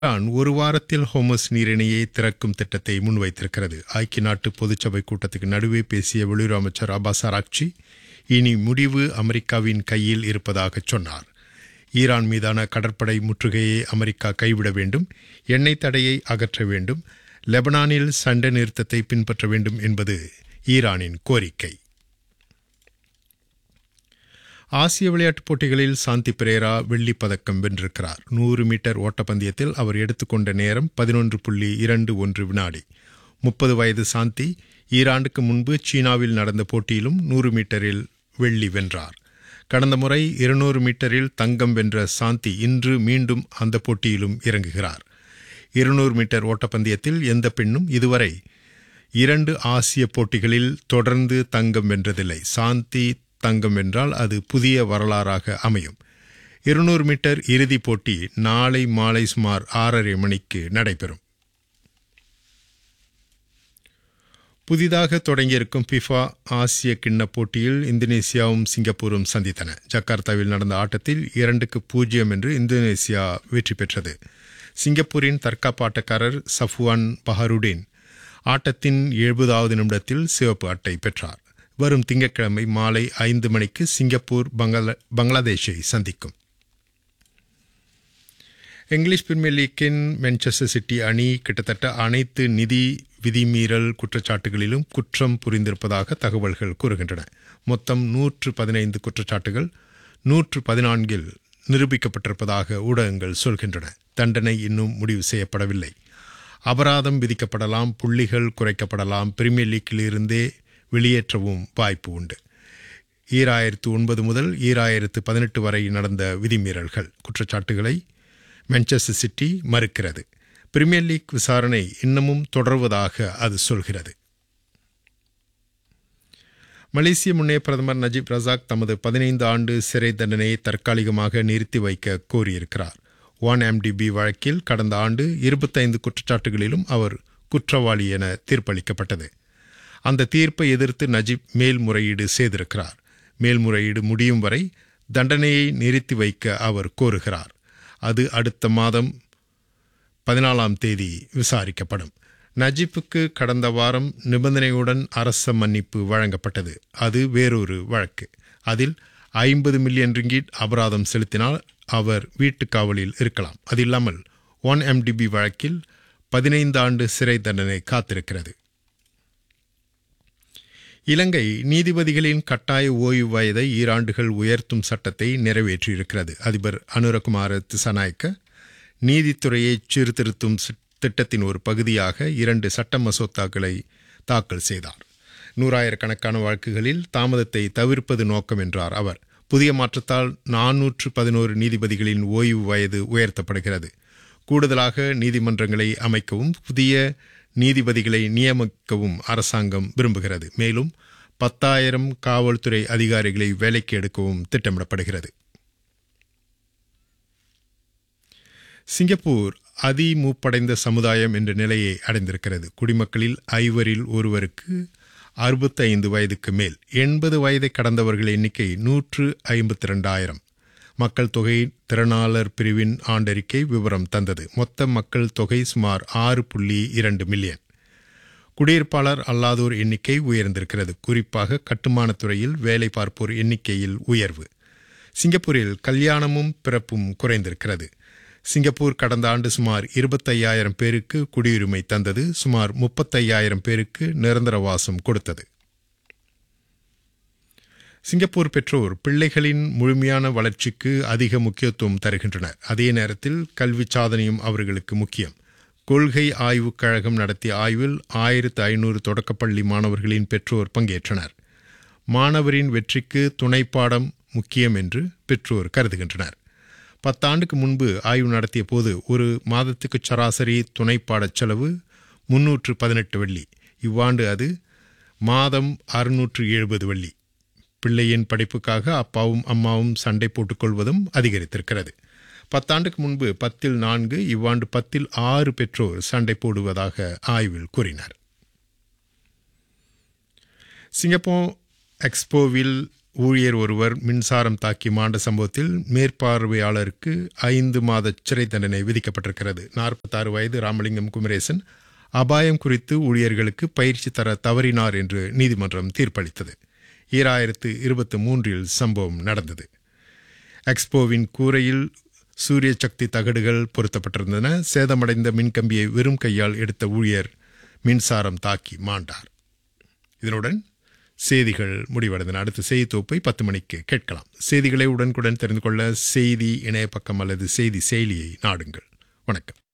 Iran ஒரு வாரத்தில் ஹோமஸ் நீரிணையை திறக்கும் திட்டத்தை முன்வைத்திருக்கிறது ஐக்கிய நாட்டு பொதுச்சபை கூட்டத்துக்கு நடுவே பேசிய வெளியுறவு அமைச்சர் அப்பாஸ் ஆராக்சி இனி முடிவு அமெரிக்காவின் கையில் இருப்பதாக சொன்னார் ஈரான் மீதான கடற்படை முற்றுகையை அமெரிக்கா கைவிட வேண்டும் எண்ணெய் தடையை அகற்ற வேண்டும் லெபனானில் சண்டை நிறுத்தத்தை பின்பற்ற வேண்டும் என்பது ஈரானின் கோரிக்கை ஆசிய விளையாட்டுப் போட்டிகளில் சாந்தி பிரேரா வெள்ளிப் பதக்கம் வென்றிருக்கிறார் நூறு மீட்டர் ஓட்டப்பந்தயத்தில் அவர் எடுத்துக்கொண்ட நேரம் பதினொன்று புள்ளி இரண்டு ஒன்று வினாடி முப்பது வயது சாந்தி ஈராண்டுக்கு முன்பு சீனாவில் நடந்த போட்டியிலும் நூறு மீட்டரில் வெள்ளி வென்றார் கடந்த முறை இருநூறு மீட்டரில் தங்கம் வென்ற சாந்தி இன்று மீண்டும் அந்த போட்டியிலும் இறங்குகிறார் இருநூறு மீட்டர் ஓட்டப்பந்தயத்தில் எந்த பெண்ணும் இதுவரை இரண்டு ஆசிய போட்டிகளில் தொடர்ந்து தங்கம் வென்றதில்லை சாந்தி தங்கம் வென்றால் அது புதிய வரலாறாக அமையும் இருநூறு மீட்டர் இறுதிப் போட்டி நாளை மாலை சுமார் ஆறரை மணிக்கு நடைபெறும் புதிதாக தொடங்கியிருக்கும் பிஃபா ஆசிய கிண்ண போட்டியில் இந்தோனேசியாவும் சிங்கப்பூரும் சந்தித்தன ஜக்கார்த்தாவில் நடந்த ஆட்டத்தில் இரண்டுக்கு பூஜ்ஜியம் என்று இந்தோனேசியா வெற்றி பெற்றது சிங்கப்பூரின் தற்காப்பாட்டக்காரர் சஃப்வான் பஹருடீன் ஆட்டத்தின் எழுபதாவது நிமிடத்தில் சிவப்பு அட்டை பெற்றார் வரும் திங்கட்கிழமை மாலை ஐந்து மணிக்கு சிங்கப்பூர் பங்களாதேஷை சந்திக்கும் இங்கிலீஷ் பிரீமியர் லீக்கின் மான்செஸ்டர் சிட்டி அணி கிட்டத்தட்ட அனைத்து நிதி விதிமீறல் குற்றச்சாட்டுகளிலும் குற்றம் புரிந்திருப்பதாக தகவல்கள் கூறுகின்றன மொத்தம் நூற்று பதினைந்து குற்றச்சாட்டுகள் நூற்று பதினான்கில் நிரூபிக்கப்பட்டிருப்பதாக ஊடகங்கள் சொல்கின்றன தண்டனை இன்னும் முடிவு செய்யப்படவில்லை அபராதம் விதிக்கப்படலாம் புள்ளிகள் குறைக்கப்படலாம் பிரீமியர் லீக்கிலிருந்தே வெளியேற்றவும் வாய்ப்பு உண்டு ஈராயிரத்து ஒன்பது முதல் ஈராயிரத்து பதினெட்டு வரை நடந்த விதிமீறல்கள் குற்றச்சாட்டுகளை மான்செஸ்டர் சிட்டி மறுக்கிறது பிரீமியர் லீக் விசாரணை இன்னமும் தொடர்வதாக அது சொல்கிறது மலேசிய முன்னே பிரதமர் நஜீப் ரசாக் தமது பதினைந்து ஆண்டு சிறை தண்டனையை தற்காலிகமாக நிறுத்தி வைக்க கோரியிருக்கிறார் ஒன் எம்டிபி வழக்கில் கடந்த ஆண்டு இருபத்தைந்து குற்றச்சாட்டுகளிலும் அவர் குற்றவாளி என தீர்ப்பளிக்கப்பட்டது அந்த தீர்ப்பை எதிர்த்து நஜீப் மேல்முறையீடு செய்திருக்கிறார் மேல்முறையீடு முடியும் வரை தண்டனையை நிறுத்தி வைக்க அவர் கோருகிறார் அது அடுத்த மாதம் பதினாலாம் தேதி விசாரிக்கப்படும் நஜீப்புக்கு கடந்த வாரம் நிபந்தனையுடன் அரச மன்னிப்பு வழங்கப்பட்டது அது வேறொரு வழக்கு அதில் ஐம்பது மில்லியன் ரிங்கிட் அபராதம் செலுத்தினால் அவர் வீட்டுக் காவலில் இருக்கலாம் அது இல்லாமல் ஒன் எம்டிபி வழக்கில் பதினைந்து ஆண்டு சிறை தண்டனை காத்திருக்கிறது இலங்கை நீதிபதிகளின் கட்டாய ஓய்வு வயதை ஈராண்டுகள் உயர்த்தும் சட்டத்தை நிறைவேற்றியிருக்கிறது அதிபர் அனுரகுமார திசாநாயக்க நீதித்துறையை சீர்திருத்தும் திட்டத்தின் ஒரு பகுதியாக இரண்டு சட்ட மசோதாக்களை தாக்கல் செய்தார் நூறாயிரக்கணக்கான வழக்குகளில் தாமதத்தை தவிர்ப்பது நோக்கம் என்றார் அவர் புதிய மாற்றத்தால் நானூற்று பதினோரு நீதிபதிகளின் ஓய்வு வயது உயர்த்தப்படுகிறது கூடுதலாக நீதிமன்றங்களை அமைக்கவும் புதிய நீதிபதிகளை நியமிக்கவும் அரசாங்கம் விரும்புகிறது மேலும் பத்தாயிரம் காவல்துறை அதிகாரிகளை வேலைக்கு எடுக்கவும் திட்டமிடப்படுகிறது சிங்கப்பூர் அதிமூப்படைந்த சமுதாயம் என்ற நிலையை அடைந்திருக்கிறது குடிமக்களில் ஐவரில் ஒருவருக்கு அறுபத்தி ஐந்து வயதுக்கு மேல் எண்பது வயதை கடந்தவர்கள் எண்ணிக்கை நூற்று ஐம்பத்தி ரெண்டாயிரம் மக்கள் தொகை திறனாளர் பிரிவின் ஆண்டறிக்கை விவரம் தந்தது மொத்த மக்கள் தொகை சுமார் ஆறு புள்ளி இரண்டு மில்லியன் குடியிருப்பாளர் அல்லாதோர் எண்ணிக்கை உயர்ந்திருக்கிறது குறிப்பாக கட்டுமானத் துறையில் வேலை பார்ப்போர் எண்ணிக்கையில் உயர்வு சிங்கப்பூரில் கல்யாணமும் பிறப்பும் குறைந்திருக்கிறது சிங்கப்பூர் கடந்த ஆண்டு சுமார் இருபத்தையாயிரம் பேருக்கு குடியுரிமை தந்தது சுமார் முப்பத்தையாயிரம் பேருக்கு நிரந்தர வாசம் கொடுத்தது சிங்கப்பூர் பெற்றோர் பிள்ளைகளின் முழுமையான வளர்ச்சிக்கு அதிக முக்கியத்துவம் தருகின்றனர் அதே நேரத்தில் கல்வி சாதனையும் அவர்களுக்கு முக்கியம் கொள்கை ஆய்வுக் கழகம் நடத்திய ஆய்வில் ஆயிரத்து ஐநூறு தொடக்கப்பள்ளி மாணவர்களின் பெற்றோர் பங்கேற்றனர் மாணவரின் வெற்றிக்கு துணைப்பாடம் முக்கியம் என்று பெற்றோர் கருதுகின்றனர் பத்தாண்டுக்கு முன்பு ஆய்வு நடத்திய போது ஒரு மாதத்துக்கு சராசரி துணைப்பாடச் செலவு முன்னூற்று பதினெட்டு வெள்ளி இவ்வாண்டு அது மாதம் அறுநூற்று எழுபது வெள்ளி பிள்ளையின் படிப்புக்காக அப்பாவும் அம்மாவும் சண்டை போட்டுக்கொள்வதும் அதிகரித்திருக்கிறது பத்தாண்டுக்கு முன்பு பத்தில் நான்கு இவ்வாண்டு பத்தில் ஆறு பெற்றோர் சண்டை போடுவதாக ஆய்வில் கூறினார் சிங்கப்பூர் எக்ஸ்போவில் ஊழியர் ஒருவர் மின்சாரம் தாக்கி மாண்ட சம்பவத்தில் மேற்பார்வையாளருக்கு ஐந்து மாத சிறை தண்டனை விதிக்கப்பட்டிருக்கிறது நாற்பத்தாறு வயது ராமலிங்கம் குமரேசன் அபாயம் குறித்து ஊழியர்களுக்கு பயிற்சி தர தவறினார் என்று நீதிமன்றம் தீர்ப்பளித்தது ஈராயிரத்து இருபத்தி மூன்றில் சம்பவம் நடந்தது எக்ஸ்போவின் கூரையில் சூரிய சக்தி தகடுகள் பொருத்தப்பட்டிருந்தன சேதமடைந்த மின்கம்பியை வெறும் கையால் எடுத்த ஊழியர் மின்சாரம் தாக்கி மாண்டார் இதனுடன் செய்திகள் முடிவடைந்தன அடுத்த செய்தி தொகுப்பை பத்து மணிக்கு கேட்கலாம் செய்திகளை உடனுக்குடன் தெரிந்து கொள்ள செய்தி இணைய பக்கம் அல்லது செய்தி செயலியை நாடுங்கள் வணக்கம்